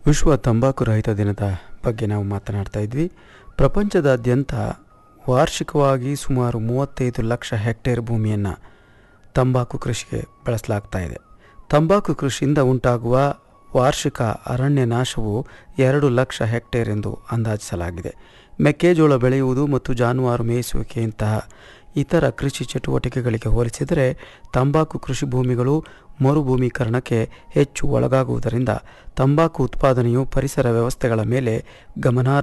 ವಿಶ್ವ ತಂಬಾಕು ರಹಿತ ದಿನದ ಬಗ್ಗೆ ನಾವು ಮಾತನಾಡ್ತಾ ಇದ್ವಿ ಪ್ರಪಂಚದಾದ್ಯಂತ ವಾರ್ಷಿಕವಾಗಿ ಸುಮಾರು ಮೂವತ್ತೈದು ಲಕ್ಷ ಹೆಕ್ಟೇರ್ ಭೂಮಿಯನ್ನು ತಂಬಾಕು ಕೃಷಿಗೆ ಬಳಸಲಾಗ್ತಾ ಇದೆ ತಂಬಾಕು ಕೃಷಿಯಿಂದ ಉಂಟಾಗುವ ವಾರ್ಷಿಕ ಅರಣ್ಯ ನಾಶವು ಎರಡು ಲಕ್ಷ ಹೆಕ್ಟೇರ್ ಎಂದು ಅಂದಾಜಿಸಲಾಗಿದೆ ಮೆಕ್ಕೆಜೋಳ ಬೆಳೆಯುವುದು ಮತ್ತು ಜಾನುವಾರು ಮೇಯಿಸುವಿಕೆಯಂತಹ ಇತರ ಕೃಷಿ ಚಟುವಟಿಕೆಗಳಿಗೆ ಹೋಲಿಸಿದರೆ ತಂಬಾಕು ಕೃಷಿ ಭೂಮಿಗಳು ಮರುಭೂಮೀಕರಣಕ್ಕೆ ಹೆಚ್ಚು ಒಳಗಾಗುವುದರಿಂದ ತಂಬಾಕು ಉತ್ಪಾದನೆಯು ಪರಿಸರ ವ್ಯವಸ್ಥೆಗಳ ಮೇಲೆ ಗಮನಾರ್ಹ